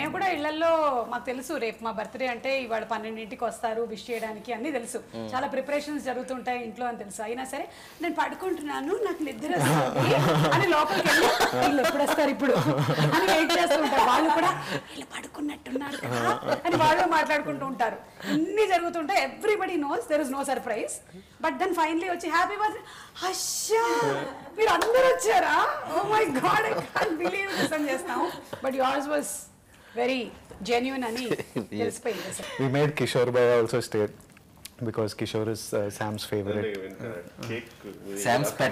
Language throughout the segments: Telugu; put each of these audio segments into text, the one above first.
కూడా ఇళ్లలో మాకు తెలుసు రేపు మా బర్త్డే అంటే ఇవాళ పన్నెండింటికి వస్తారు విష్ చేయడానికి అన్ని తెలుసు చాలా ప్రిపరేషన్స్ జరుగుతుంటాయి ఇంట్లో అని తెలుసు అయినా సరే నేను పడుకుంటున్నాను నాకు నిద్ర వస్తుంది అని లోపలికి వెళ్ళి వీళ్ళు ఎప్పుడు వస్తారు ఇప్పుడు అని వెయిట్ చేస్తుంటారు వాళ్ళు కూడా వీళ్ళు పడుకున్నట్టున్నారు కదా అని వాళ్ళు మాట్లాడుకుంటూ ఉంటారు ఇన్ని జరుగుతుంటాయి everybody knows there is no surprise but then finally వచ్చి హ్యాపీ బర్త్డే అయ్యా మీరు అందరూ వచ్చారా oh my god I can't believe this అని చేస్తాం but yours was very genuine అని తెలిసిపోయింది అసలు We made Kishore Bhai also stay because Kishore is uh, Sam's favorite. Cake Sam's pet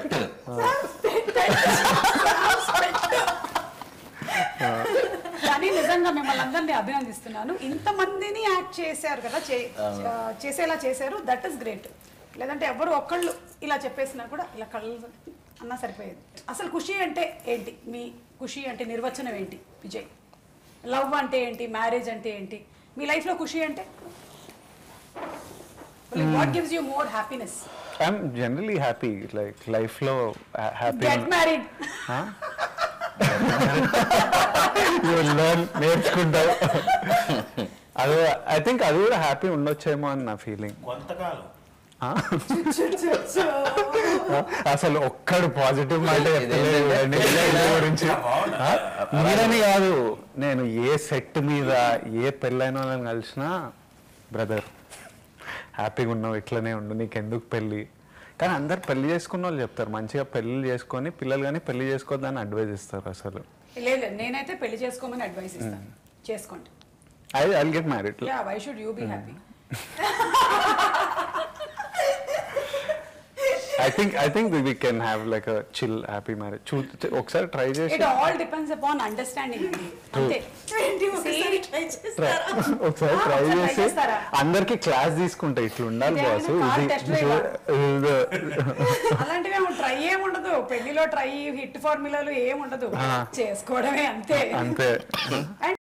కానీ నిజంగా మిమ్మల్ని అందరినీ అభినందిస్తున్నాను ఇంతమందిని యాక్ట్ చేశారు కదా చే- ఆ, చేసేలా చేశారు దట్ ఇస్ గ్రేట్ లేదంటే ఎవరు ఒక్కళ్ళు ఇలా చెప్పేసినా కూడా ఇలా కళ్ళు అన్నా సరిపోయేది అసలు ఖుషి అంటే ఏంటి మీ ఖుషి అంటే నిర్వచనం ఏంటి విజయ్ లవ్ అంటే ఏంటి మ్యారేజ్ అంటే ఏంటి మీ లైఫ్లో ఖుషి అంటే what gives you more happiness I'm generally happy, like life lo ha- happy. Get married you will learn నేర్చుకుంటావు అది ఐ థింక్ అది కూడా హ్యాపీ ఉండొచ్చేమో అని నా ఫీలింగ్ కొంతకాలం అసలు ఒక్కడు పాజిటివ్ మాట చెప్తలేడు ఇదేంటంటే చూడండి పెళ్ళి గురించి ఆ? మీరని కాదు నేను ఏ సెట్ మీద ఏ పెళ్ళైన వాళ్ళని కలిసినా బ్రదర్ హ్యాపీగా ఉన్నావు ఇట్లనే ఉండు నీకు ఎందుకు పెళ్ళి కానీ అందరు పెళ్లి చేసుకున్న వాళ్ళు చెప్తారు మంచిగా పెళ్లి చేసుకొని పిల్లలు కానీ పెళ్లి చేసుకోవద్దని అడ్వైజ్ ఇస్తారు అసలు లేదు లేదు, నేనైతే పెళ్లి చేసుకోమని అడ్వైస్ ఇస్తాను చేసుకోండి I I get married yeah why should you be happy I think I think we can have like a chill happy marriage చూ ఒకసారి ట్రై చేసి it all depends upon understanding అంతే ఒకసారి ట్రై try చేసి చేస్తారా? అందరికి క్లాస్ తీసుకుంటా ఇట్లా ఉండాలి ఇదేమైనా బాస్ car ఇది test drive ఆ? ఇది- అలాంటివి ట్రై ఏం ఉండదు పెళ్లిలో ట్రై హిట్ ఫార్ములాలు ఏం ఉండదు చేసుకోవడమే అంతే అంతే అండ్